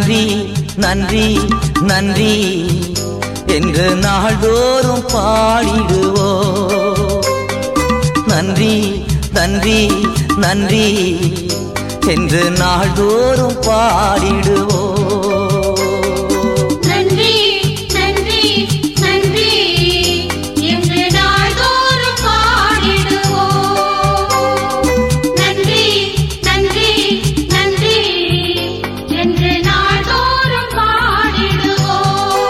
நன்றி நன்றி நன்றி என்று நாள்தோறும் பாடிடுவோ நன்றி நன்றி நன்றி என்று நாள்தோறும் பாடிடுவோ நன்றி நன்றி நன்றி என்று நாள்தோறும் பாடிடுவோம் நன்றி நன்றி நன்றி என்று நாள்தோறும் பாடிடுவோம்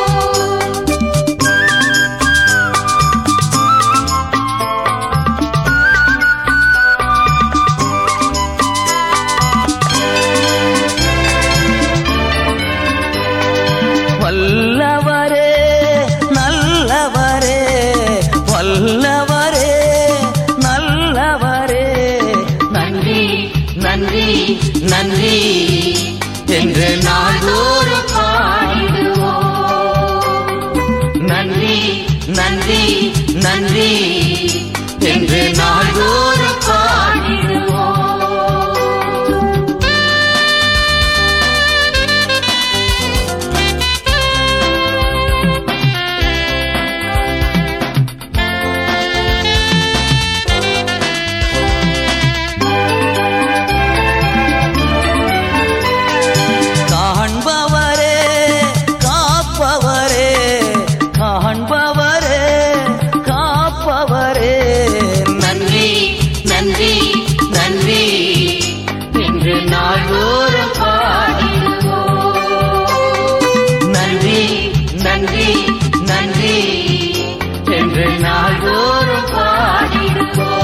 வல்லவரே நல்லவரே வல்லவரே நல்லவரே நன்றி நன்றி நன்றி என்று நாள்தோறும் பாடிடுவோம் நன்றி நன்றி நன்றி என்று நாள்தோறும் பாடிடுவோம் காண்பவரே காப்பவரே காண்பவரே காப்பவரே நன்றி நன்றி நன்றி என்று நாள்தோறும் பாடிடுவோம் நன்றி நன்றி நன்றி என்று நாள்தோறும் பாடிடுவோம்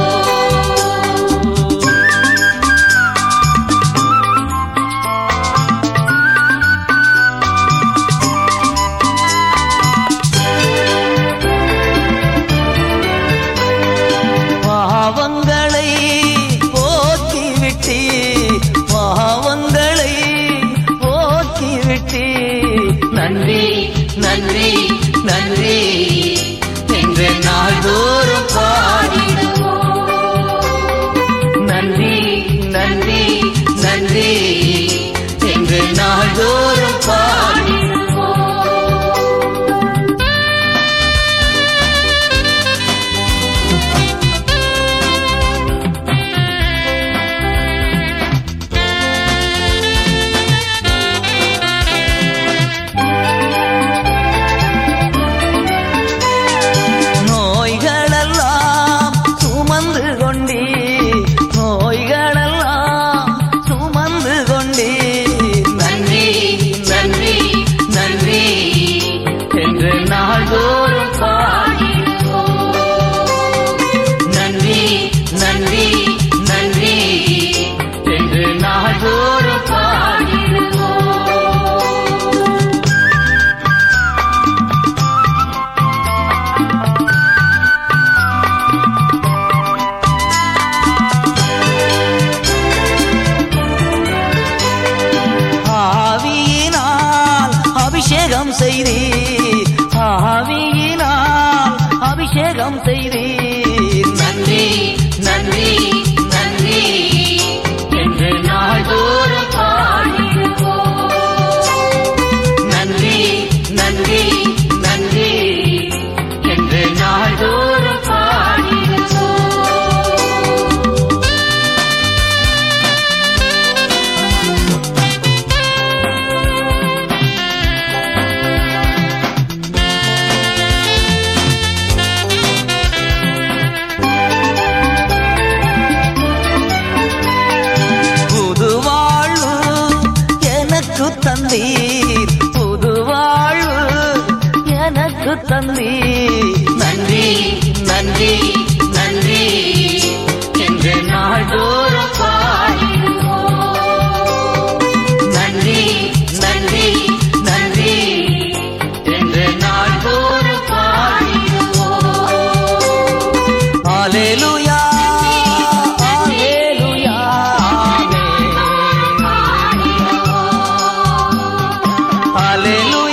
பாவங்களை போக்கிவிட்டி பாவங்களை போக்கிவிட்டி நன்றி நன்றி நன்றி என்று நாள்தோறும் பாடிடுவோம் நன்றி நன்றி நன்றி என்று நாள்தோறும் பாடிடுவோம் நோய்களெல்லாம் சுமந்து கொண்டீ நோய்களெல்லாம் சுமந்து கொண்டீ நன்றி நன்றி நன்றி என்று நாள்தோறும் பாடிடுவோம் நன்றி நன்றி நன்றி என்று நாள்தோறும் பாடிடுவோம் ஆவியினால் அபிஷேகம் செய்தி ஆவியினால் அபிஷேகம் செய்தி நன்றி நன்றி நன்றி என்று நாள்தோறும் பாடிடுவோம் நன்றி நன்றி நன்றி என்று நாள்தோறும் பாடிடுவோம் புது வாழ்வு எனக்கு தந்தீர் புது வாழ்வு எனக்கு தந்தீர் நன்றி நன்றி நன்றி என்று நாள்தோறும் பாடிடுவோம் நன்றி நன்றி நன்றி என்று நாள்தோறும் பாடிடுவோம் Hallelujah. Hallelujah. Amen. Hallelujah.